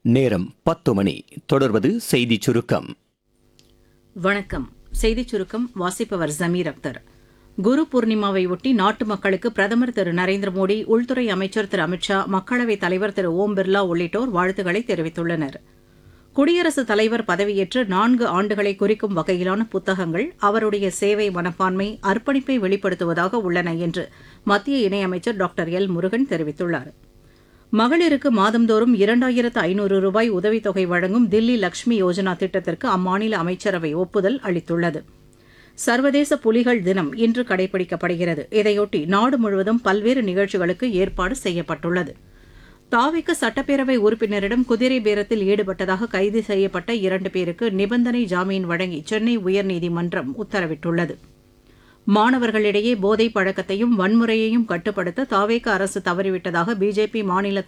நேரம் பத்து மணி தொடர்வது செய்திச் சுருக்கம் வணக்கம் செய்திச் சுருக்கம் வாசிப்பவர் ஜமீர் அக்தர் குரு பூர்ணிமாவை ஒட்டி நாட்டு மக்களுக்கு பிரதமர் திரு நரேந்திர மோடி உள்துறை அமைச்சர் திரு அமித்ஷா மக்களவைத் தலைவர் திரு ஓம் பிர்லா உள்ளிட்டோர் வாழ்த்துக்களை தெரிவித்துள்ளனர் குடியரசுத் தலைவர் பதவியேற்று நான்கு ஆண்டுகளை குறிக்கும் வகையிலான புத்தகங்கள் அவருடைய சேவை மனப்பான்மை அர்ப்பணிப்பை வெளிப்படுத்துவதாக உள்ளன என்று மத்திய இணையமைச்சர் டாக்டர் எல் முருகன் தெரிவித்துள்ளார் மகளிருக்கு மாதந்தோறும் இரண்டாயிரத்து ஐநூறு ரூபாய் உதவித்தொகை வழங்கும் தில்லி லக்ஷ்மி யோஜனா திட்டத்திற்கு அம்மாநில அமைச்சரவை ஒப்புதல் அளித்துள்ளது சர்வதேச புலிகள் தினம் இன்று கடைபிடிக்கப்படுகிறது இதையொட்டி நாடு முழுவதும் பல்வேறு நிகழ்ச்சிகளுக்கு ஏற்பாடு செய்யப்பட்டுள்ளது தாவிக்கு சட்டப்பேரவை உறுப்பினரிடம் குதிரை பேரத்தில் ஈடுபட்டதாக கைது செய்யப்பட்ட இரண்டு பேருக்கு நிபந்தனை ஜாமீன் வழங்கி சென்னை உயர்நீதிமன்றம் உத்தரவிட்டுள்ளது மாணவர்களிடையே போதைப் பழக்கத்தையும் வன்முறையையும் கட்டுப்படுத்த தாவேக அரசு தவறிவிட்டதாக பிஜேபி மாநில